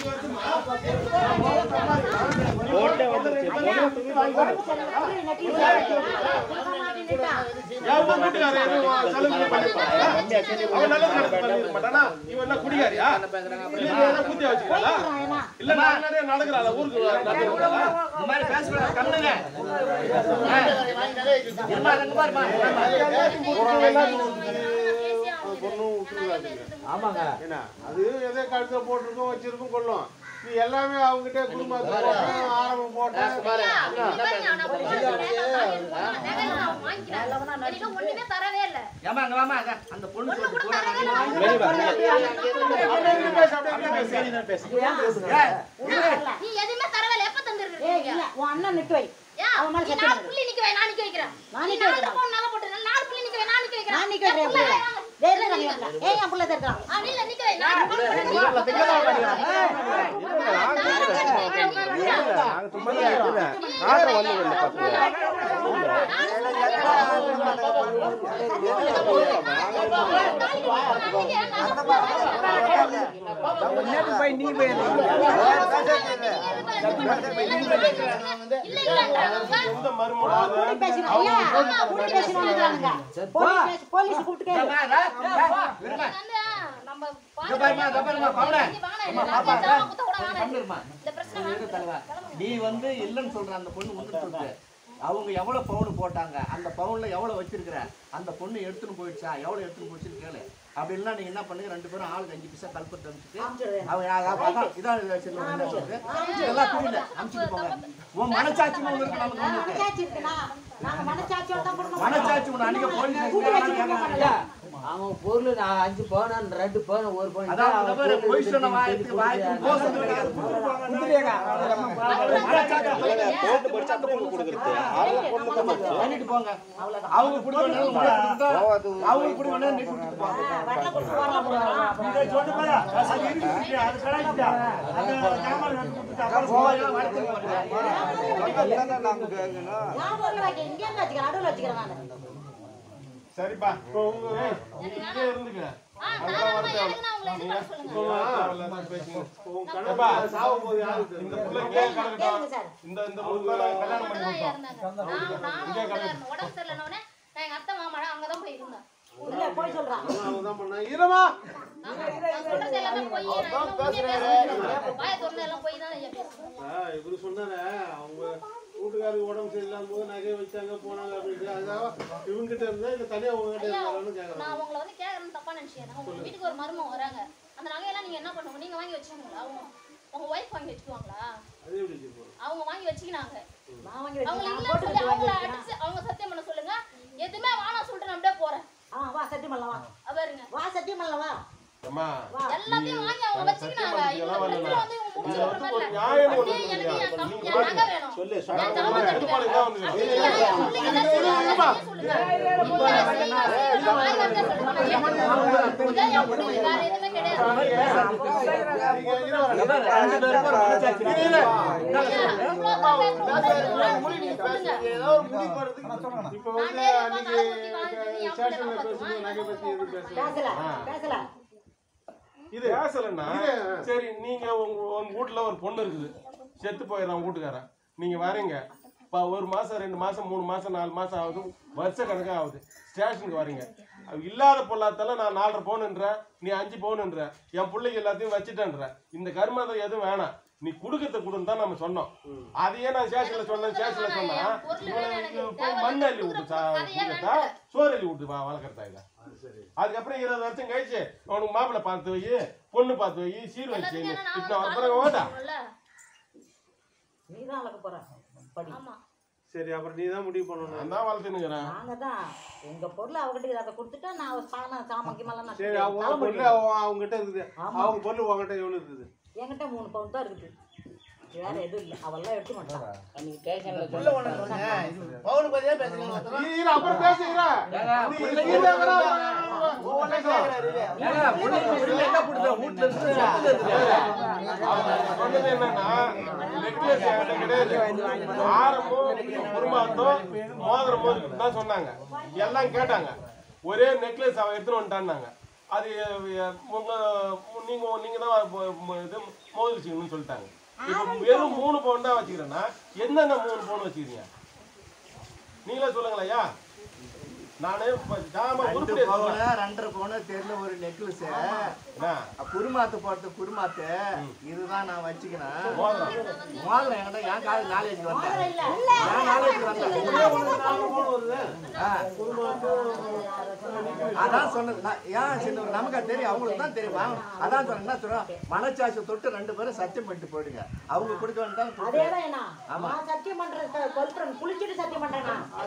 என் உன் வீட்டுக்காரர் எதுவும் சலுகை பண்ணிருப்பாரா? அவன் நல்லது நடந்து பண்ணிருக்க மாட்டானா? இவன் என்ன குடிகாரியா? இல்ல இவன் என்ன புத்தியா வச்சுக்கிறாளா? இல்ல நான் நிறைய நடக்கிறாளா? ஊருக்கு நடக்கிறாளா? இந்த மாதிரி பேசக்கூடாது கம்முனுங்க இருமா அங்க பாருமா ஆமாங்க என்ன அது எதோ கழுத்தை போட்டிருக்கோம் வச்சிருக்கோம் கொள்ளும் நீ எல்லாமே அவங்ககிட்ட குடும்பத்தை போட்டேன் ஆரம்பம் போட்டேன் ஒண்ணுமே தரவே இல்ல ஏமா அங்க வாமா அங்க அந்த பொண்ணு ஒண்ணு சொல்லிட்டு கூட போறாங்க தரவே இல்ல அப்படியே இப்படி பேசு, அப்படியே இப்படி பேசு. நீ எதுவுமே தரவே இல்ல எப்ப ஏய் தந்துருக்கீங்க இல்ல உன் அண்ணன் நிட்டு வை ஏன்? அவன் மேல நீ சத்தியம் நாலு பண்ணு. புள்ளி நிக்க வை, நான் நிக்க வைக்கிறேன். நான் நீ நிக்க நாலு வைக்கிறேன். பவுன் நகை போட்டுருக்க, நாலு புள்ளி நிக்க வை, நான் நிக்க வைக்கிறேன். நான் நிக்க வைக்கிறேன் என் புள்ள புள்ள. வாங்க. டேய் இல்ல நீ இல்ல. ஏய் என் புள்ள தெரியும் ஆ, நீ இல்ல, நிக்க வை, நாலு பவுன் போட்டு நீ- நான் நிக்க வைக்கிறேன். நாங்க சும்மா தான் இருக்கிறேன். ஆத்திரம் வந்து விடல பக்கத்துல. போய் நீ போய் எந்த மருமகன் புடி பேசினா ஐயா புடி பேசினாங்க போலீஸ் பேசி- போலீஸ் கூப்பிட்டு கேளு நம்ம இங்க பாரும்மா, இங்க பாரும்மா, பாவனே. அம்மா, பாப்பா, பாப்பா இருமா. இந்த பிரச்சனை இரு தலைவா. நீ வந்து இல்லைன்னு சொல்ற அந்த பொண்ணு வந்து சொல்லுது அவங்க எவ்வளவு பவுன் போட்டாங்க அந்த பவுன்ல எவ்வளவு வச்சிருக்கிற அந்த பொண்ணு எடுத்துன்னு போயிடுச்சா எவ்வளவு எடுத்துன்னு போயிடுச்சுன்னு கேளு அப்படி இல்லைன்னா நீங்க என்ன பண்ணுங்க ரெண்டு பேரும் ஆளுக்கு அஞ்சு பைசா கல்பட்டு அனுப்பிச்சுட்டு அவங்க அதான் அதான் இதான் இது சொல்லுவாங்க, என்ன சொல்றது? இதெல்லாம் புரியல அனுப்பிச்சுட்டு போங்க உன் மனசாட்சி ஒண்ணு இருக்கு நமக்கு ஒண்ணு இருக்கு. மனசாட்சி இருக்குண்ணா நாங்க மனசாட்சியோட தான் கொடுக்கணும் மனசாட்சி ஒண்ணு அன்னைக்கு போலீஸ் கூட்டி வச்சு கொடுக்க மாட்டோம்ல. அவன் பொருள் நான் அஞ்சு பவுன் ரெண்டு பவுன் ஒரு பவுன் அதான் இந்த மாதிரி பொய் சொன்ன வாய்க்கு வாய்க்கு மோசம் கிடையாது. போட்டு படிச்சு அப்படியே இங்க கொடுக்குறது. அவங்க பொண்ணு தான் படிச்சு. பண்ணிட்டு போங்க அவங்க குடும்பம் அவங்க குடும்பம் நீ கொடுத்துட்டு போங்க வெள்ளை கொடுத்து போடலாம் போடலாம். போவாங்க வளர்த்துட்டு போங்க நான் பொருள் வைக்க இங்கே இருந்து வச்சுக்கிறேன் நடுவில் வச்சுக்கிறேன் நான் சரிப்பா இப்போ உங்க ஏய், நீ இங்கே இருந்துக்க ஆ, தாராளமா எனக்கு நான் உங்களை இது பண்ண சொல்லுங்க. ஏப்பா, இந்த புள்ள இங்கே கேளுங்க கிடக்கட்டும். சார் இந்த இந்த புள்ள நான் கல்யாணம் பண்ணி அங்கதான் கொடுத்தோம். இருந்தாங்க. நான் நானும் அங்கதான் இருந்தேன். உடம்பு சரியில்லைன்னொடனே, நான் எங்க அத்தை மாமாடா அங்கதான் போய் இருந்தேன். இல்ல போய் சொல்றான் அவங்க தான் பண்ணாங்க. இருமா. ஆமா, நான் சொல்றது எல்லாமே பொய். நான் இன்னும் உண்மையா பேசுறேன். வாயை திறந்து எல்லாம் பொய் தான் ஐயா பேசுறேன். ஆ, இவரு சொன்னாரே, அவங்க வீட்டுக்காரருக்கு உடம்பு சரியில்லாம போது நகை வச்சாங்க போனாங்க அப்படின்ட்டு அதுக்காக இவங்கிட்ட இருந்தா இல்ல தனியா உங்ககிட்ட ஐயா, இருந்தாலும் கேக்குறேன் நான் உங்களை வந்து கேட்கறேன்னு தப்பா நினைச்சேன் உங்க வீட்டுக்கு ஒரு மருமகம் வராங்க அந்த நகையெல்லாம் நீங்க என்ன பண்ணுங்க நீங்க வாங்கி வச்சுக்கோங்களா அவங்க உங்க ஒய்ஃப் வாங்கி வச்சுக்குவாங்களா அது எப்படி வச்சிருப்போம் அவங்க வாங்கி வச்சுக்கினாங்க நான் வாங்கி அவங்க வச்சுக்கிறேன் இல்லைன்னு போட்டு சொல்லி வாங்கி அவங்கள வச்சுக்கிறேன் அடிச்சு அவங்க சத்தியம் பண்ண சொல்லுங்க எதுவுமே வேணாம் சொல்லிட்டு நான் அப்படியே போறேன் ஆ வா சத்தியம் பண்ணலாம் வா அவருங்க வா சத்தியம் பண்ணலாம் வா அம்மா, எல்லாத்தையும் வாங்கி அவங்க வச்சுக்கினாங்க இந்த பிரச்சனை வந்து இவங்க முடிச்சு விடுற மாதிரி இல்ல. நியாயம் ஒண்ணு அப்படியே எனக்கு இல்லையா? என் கம்- என் நகை வேணும் சொல்லு என் சட்டம் ஜாமான் இது தட்டு போல வேணும். இதான் வந்து அப்படி இல்லையா? என் பிள்ளைங்க தான் செய்யணும், சொல்லுங்க. நீங்க செய்யுங்க, செய்யுங்க, வாய் வார்த்தை சொல்லுங்க. நான் ஏத்துக்கிறேன். இதான் என் பிள்ளைங்க, வேற எதுவுமே கிடையாது. ஏதோ ஒரு முடிவு போடுறதுக்கு இப்ப வந்து அன்னைக்கு ஸ்டேஷன்ல பேசும்போது நகை பத்தி எதுவும் பேசல பேசல பேசல இது பேசலன்னா சரி நீங்க உங்க உங்க வீட்டுல ஒரு பொண்ணு இருக்குது செத்து போயிடறான் வீட்டுக்காரன் நீங்க வரீங்க இப்போ ஒரு மாசம் ரெண்டு மாசம் மூணு மாசம் நாலு மாசம் ஆகுது வருஷ கணக்காக ஆகுது ஸ்டேஷனுக்கு வரீங்க அது இல்லாத பொல்லாத்தால நான் நாலரை பவுனுன்ற நீ அஞ்சு பவுனுன்ற என் பிள்ளைங்க எல்லாத்தையும் வச்சுட்டேன்ற இந்த கருமாதம் எதுவும் வேணாம் நீ குடுக்கத்தை கொடுன்னு தான் நம்ம சொன்னோம் அதையே நான் ஸ்டேஷன்ல சொன்னேன் ஸ்டேஷன்ல சொன்னா இவனை போய் மண் அள்ளி விட்டு சா- கொடுக்கறதா சோறு அள்ளி விட்டு வா- வளர்க்கறதா இதை அதுக்கப்புறம் இருபது வருஷம் கழிச்சு அவனுக்கு மாப்பிள்ளை பார்த்து வை பொண்ணு பார்த்து வை சீர் வச்சு எல்லாத்துக்கும் ஏன்னா நான் இப்போ வந்து அப்புறம் ஓட்டா பார்க்கணும்ல. நீ தான் வளர்க்க போற படி ஆமா சரி அப்புறம் நீ தான் முடிவு பண்ணணும் நான் தான் வளர்த்துனுங்கிறேன் நாங்க தான் எங்க பொருள் அவகிட்ட அதை கொடுத்துட்டா நான் ஒரு பானை சாமாக்கி மேல நான் சரி அவங்க தலை பொருள் முடியும். அவங்க அவங்ககிட்ட இருக்குது அவங்க பொருள் உங்ககிட்ட எவ்வளவு இருக்குது என்கிட்ட மூணு பவுன் தான் இருக்குது வேற எதுவும் இல்லை அவெல்லாம் எடுக்க மாட்டான் அன்னைக்கு ஸ்டேஷன்ல உள்ள ஒண்ணு சொன்னேன். பவுனுக்கு பதிலா பேசுறீங்க ஒருத்தரும். இரு, அப்புறம் பேசுகிறேன் ஏங்க, ஏங்க, புள்ளைங்க புரியல, என்ன புடுது? வீட்டுல இருந்து சத்துல இருக்குது. சொன்னது என்னன்னா நெக்லஸ் என்கிட்ட கிடையாது ஆரம்பம் குருமாத்தம் மோதிரம் மோதிரம் தான் சொன்னாங்க எல்லாம் கேட்டாங்க ஒரே நெக்லஸ் அவன் எடுத்துட்டு வந்துட்டான்னாங்க அது அஹ், உங்க நீங்க நீங்க தான் ம- ம- இது மோதிரம் வச்சுக்கணும்னு சொல்லிட்டாங்க இப்போ வெறும் மூணு பவுன் தான் வச்சுக்கிறேன்னா என்னென்ன மூணு பவுன் வச்சுக்கிறீங்க நீங்களே சொல்லுங்களேன் ஐயா நானு இப்ப ஜாம ரெண்டு உருப்படி பவுனு ரெண்டரை பவுனு தெரியல ஒரு நெக்லஸ் என்ன குருமாத்து போட்டு குருமாத்து இதுதான் நான் வச்சுக்கிறேன் மோதிரம் மோதிரம் என்கிட்ட என் காலேஜ் நாலேஜ் வந்தேன் என் நாலேஜ் வந்தேன் ஆ. அதான் சொன்னது நான் ஏன் சின்ன நமக்கு அது தெரியும் அவங்களுக்கு தான் தெரியும் வாங்க. அதான் சொன்னேன் என்ன சொல்றோம் மனச்சாட்சி தொட்டு ரெண்டு பேரும் சத்தியம் பண்ணிட்டு போயிடுங்க அவங்க கொடுக்க வேண்டாம் அதேதான் என்ன நான் சத்தியம் பண்றேன் கொல்றேன் குளிச்சுட்டு சத்தியம் பண்றேன்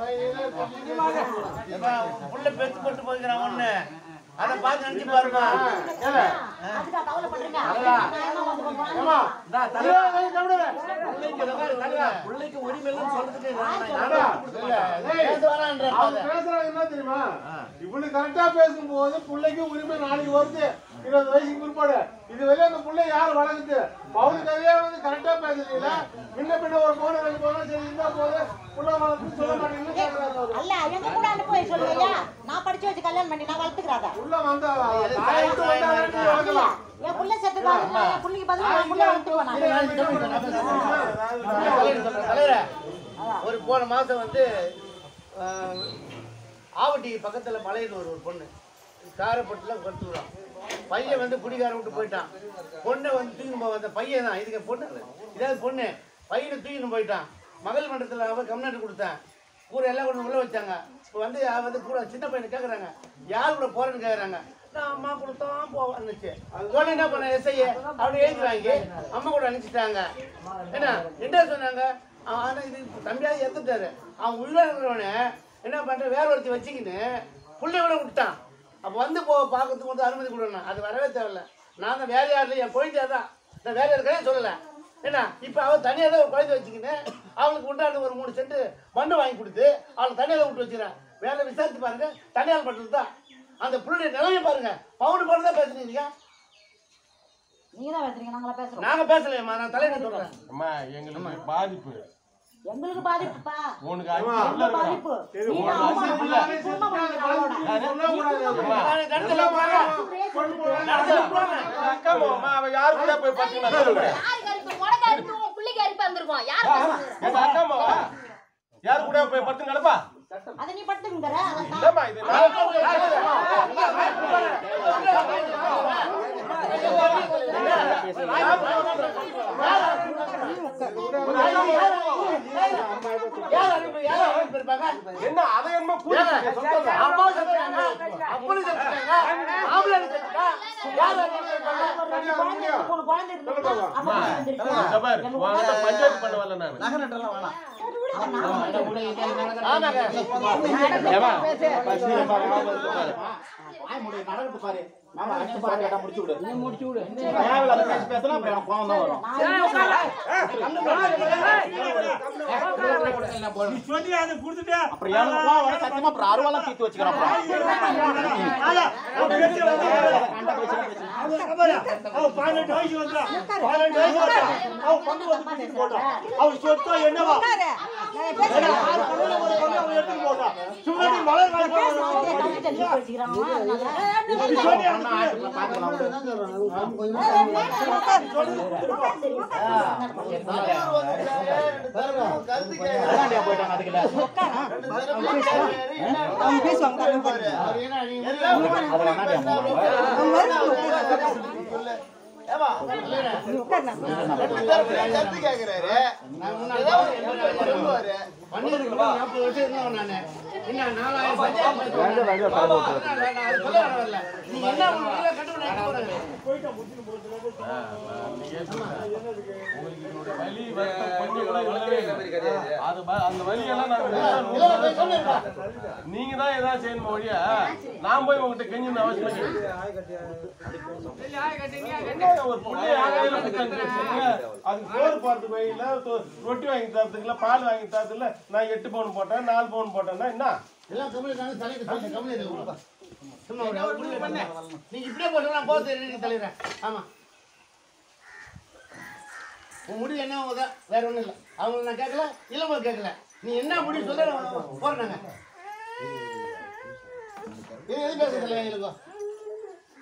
புள்ள பெத்து போட்டு போய்க்கிறான் ஒண்ணு அதை பார்த்து நினைச்சு பாருமா அதுக்கா கவலை பண்றீங்க நான் என்ன வந்து பண்ணுவேன்? பிள்ளைக்கு உரிமை இல்லைன்னு சொல்றதுக்கு நான் அடா, நான் கொடுக்க மாட்டேன். அவங்க பேசுறாங்க என்ன தெரியுமா இவனுக்கு கரெக்டா பேசும்போது பிள்ளைக்கு உரிமை நாளைக்கு வருது இருபது வயசுக்கு பிற்பாடு இது வரையும் அந்த பிள்ளை யார் வளர்க்குது அவனுக்காகவே வந்து கரெக்டா பேசுறீங்கள முன்ன பின்ன ஒரு போன ரெண்டு போனா சரி இருந்தா போது புள்ள வளர்த்து சொல்ல மாட்டீங்கன்னு கேட்கறாரு அவரு அல்ல எங்க கூட அனுப்பி சொல்லுங்க நான் படிச்சு வச்சு கல்யாணம் பண்ணி நான் வளர்த்துக்கிறாத உள்ள வந்தா தாயை விட்டு வந்தா வரைக்கும் வளர்க்கலாம் என் புள்ள செத்துக்காதுன்னு என் புள்ளைக்கு பதிலா நான் புள்ள வளர்த்துக்குவேன் நான். தலைவரே, ஒரு போன மாசம் வந்து ஆஹ், ஆவட்டி பக்கத்துல மலையில் ஒரு ஒரு பொண்ணு காரப்பட்டுல கட்டுக்கிறோம் பையன் வந்து குடிகார விட்டு போயிட்டான் பொண்ணை வந்து தூக்கின்னு போய் அந்த பையன் தான் இதுக்கு பொண்ணு இல்ல. இதாவது பொண்ணு பையனை தூக்கின்னு போயிட்டான் மகள் மன்றத்தில் அவன் கம்னாட்டு கொடுத்தேன் ஊர் எல்லாம் கொண்டு உள்ள வச்சாங்க இப்போ வந்து அவன் வந்து கூட சின்ன பையனை கேட்குறாங்க யார் கூட போறேன்னு கேட்குறாங்க நான் அம்மா கொடுத்தான் போவான்னுச்சு உடனே என்ன பண்ண எஸ்ஐ அப்படி எழுதி வாங்கி அம்மா கூட அனுப்பிச்சிட்டாங்க என்ன என்ன சொன்னாங்க அவன் ஆனா இது தம்பியாக இறந்துட்டாரு அவன் உள்ள இருக்கிறவனே என்ன பண்ற வேற ஒருத்தி வச்சுக்கின்னு பிள்ளையோட விட்டான் அப்போ வந்து போ பார்க்கறதுக்கு வந்து அனுமதி கொடுக்கணும் அது வரவே தேவையில்ல நான் தான் வேற யாரும் இல்லை என் குழந்தையா தான் நான் வேற இருக்கிறேன் சொல்லலை என்ன இப்போ அவன் தனியாக தான் ஒரு குழந்தை வச்சுக்கின்னு அவளுக்கு உண்டான ஒரு மூணு சென்ட் மண்ணு வாங்கி கொடுத்து அவளை தனியாக விட்டு வச்சுக்கிறேன் வேலை விசாரிச்சு பாருங்க தனியார் மட்டும் தான் அந்த புள்ளுடைய நிலைமை பாருங்க பவுன் போல தான் பேசுறீங்க நீங்க தான் பேசுறீங்க நாங்களா பேசுறோம் நாங்க பேசலையம்மா நான் தலைவர் சொல்றேன் அம்மா எங்களுக்கு பாதிப்பு எங்களுக்கு பாதிப்புப்பா உனக்கு அஞ்சு புள்ள இருக்கிறான். பாதிப்பு நீங்க அவமானம் பண்ணி குடும்பம் பண்ணுங்க அவளோட. நான் நடத்தல போறேன். நடத்தல போறேன். அக்கா அம்மா அவ யாரு கூட போய் பார்த்தீங்கன்னா சொல்லுங்க யாருக்கு அரிப்பு உனக்கு அரிப்பு உன் பிள்ளைக்கு அரிப்பு வந்திருக்கும் யார் பேசுறது எங்க அக்கா அம்மாவா யாரு கூட போய் படுத்து கிடப்பா அதை நீ படுத்துங்கிற அதை தான் இல்லம்மா இது நான் யார் அனுப்பி யார் அனுப்பி இருப்பாங்க என்ன அதை என்ன கூட்டி சொல்லுங்க அம்மா செத்துட்டாங்க அப்படி செத்துட்டாங்க ஆம்பளை செத்துட்டா யார் அனுப்பி இருப்பாங்க ரெண்டு குழந்தை இருக்கு, மூணு குழந்தை இருந்துச்சுன்னா, அப்ப அம்மா, வந்துருச்சு. இந்த பாரு, உன்கிட்ட பஞ்சாயத்து பண்ண வரல நானு. நகரட்டெல்லாம் வேணாம் ஆமாங்க முடிச்சு விடு நாற்பது வருஷம் இருந்தவன் நானு என்ன நாலாயிரம் பஞ்சாயத்து அது சொல்ல வரல நீங்க என்ன பண்ணுவீங்க கட்டுப்பட உங்களுக்கு என்னோட வலி வருத்தம் கொஞ்சம் கூட இல்லவே இல்லை. அது ப- அந்த வலியெல்லாம் நான் வெளியில நீங்க தான் ஏதாவது செய்யணும் வழியா நான் போய் உங்ககிட்ட கெஞ்சின அவசியம் இல்லை ஒரு பிள்ளைய ஆகையில குத்தம் கேட்குறீங்க. அதுக்கு சோறு போறதுக்கு வழி இல்ல தொ- ரொட்டி வாங்கி தரதுக்கு இல்ல பால் வாங்கி தரதுக்கு இல்ல நான் எட்டு பவுன் போட்டேன் நாலு பவுன் போட்டேன்னா என்ன எல்லாம் கம்பெனி தானே தலைக்கு சொல்லு கம்பெனி இருக்கு சும்மா ஒரு அவர் புரிய பண்ண நீங்க இப்படியே போட்டு நான் போக தெரியும் தலைவரேன் ஆமா உன் முடிவு என்ன அவங்க தான் வேற ஒண்ணும் இல்லை அவங்கள நான் கேட்கல இளம கேட்கல நீ என்ன முடிவு சொல்ல நான் போறேன் நாங்க இது எது பேசுறதுல எங்களுக்கு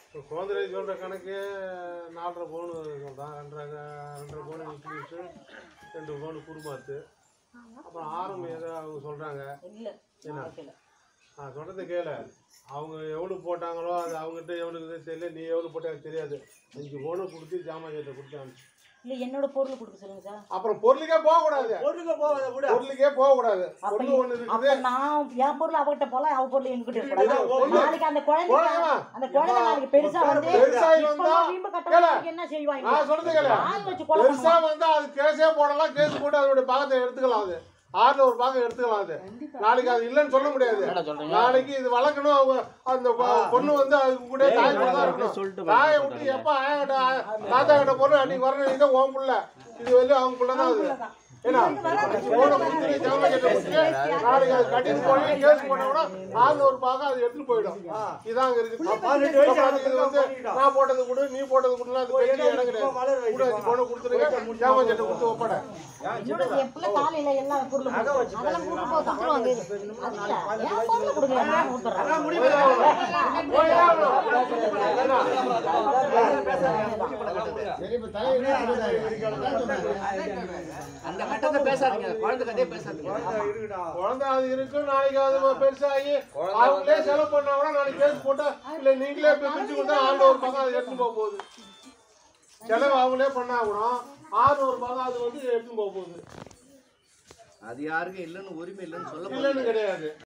இப்போ கோந்தரை சொல்கிற கணக்கு நாலரை பவுன் சொல்கிறான் ரெண்டரை ரெண்டரை பவுன் இன்க்ரீஸு ரெண்டு பவுன் குருமாத்து அப்புறம் ஆரம் ஏதோ அவங்க சொல்கிறாங்க இல்ல என்ன? வாழ்க்கையில. நான் சொல்கிறத கேளு அவங்க எவ்வளோ போட்டாங்களோ அது அவங்ககிட்ட எவ்வளோ தெரியல நீ எவ்வளோ போட்டாங்க தெரியாது அஞ்சு பவுன் கொடுத்து ஜாமான் கிட்ட கொடுத்து அனுப்பிச்சு இல்ல என்னோட பொருள் கொடுக்க சொல்லுங்க சார் அப்புறம் பொருளுக்கே போகக்கூடாது பொருளுக்கு போகாத விட பொருளுக்கே போகக்கூடாது அப்ப பொருள் ஒன்று அப்ப இருக்குது நான் என் பொருள் அவகிட்ட போல அவ பொருள் என்கிட்ட இது இருக்கக்கூடாது பொருள். நாளைக்கு அந்த குழந்தை குழந்தைமா? அந்த குழந்தை நாளைக்கு பெருசா வந்து பெருசாகி இப்ப வந்தா வீம்பு கேளு. கட்டணும் என்ன செய்வாங்க நான் சொல்றது கேளு ஆள் வச்சு கொலை பெருசா வந்தா அது கேஸே போடலாம் கேஸ் போட்டு அதோட பாகத்தை எடுத்துக்கலாம் அது ஆறுல ஒரு பாகம் எடுத்துக்கலாம் அது நாளைக்கு அது இல்லைன்னு சொல்ல முடியாது நாளைக்கு இது வளர்க்கணும் அவங்க அந்த பொ- பொண்ணு வந்து அதுக்கு கூட தாய் கூட தான் இருக்கணும் தாயை விட்டு எப்ப ஆயாட்ட தாத்தா கிட்ட பொண்ணு அன்னைக்கு வரணும் தான் உன் புள்ள இது வந்து அவங்க புள்ள தான் அது ஏன்னா போன கொடுத்து ஜாமான் கிட்ட கொடுத்து நாளைக்கு அது கட்டிட்டு போய் கேஸ் போட்டா கூட ஆறுல ஒரு பாகம் அது எடுத்துட்டு போயிடும் இதான் அங்க இருக்குது பதினெட்டு வயசு அப்ப இது வந்து நான் போட்டது கொடு நீ போட்டது கொடுலாம் அது பெரிய இடம் கிடையாது கூட வச்சு பொண்ணு கொடுத்துருங்க ஜாமான் கிட்ட கொடுத்து ஒப்படை என்னோட என் பிள்ளை காலையில எல்லா பொருளும் கொடுக்கும். அதெல்லாம் கொடுக்க போது கொடுத்துருவாங்க அது இல்ல என் பொருள் கொடுக்கல நான் கொடுத்துறேன் அந்த கட்டத்தை பேசாதீங்க குழந்தை கதையே பேசாதீங்க குழந்தை அது இருக்கு நாளைக்கு அது பெருசாகி அவங்களே செலவு பண்ணா கூட நாளைக்கு கேஸ் போட்டா இல்ல நீங்களே போய் பிரிச்சு கொடுத்தா ஆண்டு ஒரு பக்கம் அது எடுத்துன்னு போக போகுது செலவு அவங்களே பண்ணா கூட ஆறு ஒரு பக்கம் அது வந்து எடுத்துன்னு போக போகுது அது யாருக்கும் இல்லைன்னு உரிமை இல்லைன்னு சொல்ல இல்லைன்னு கிடையாது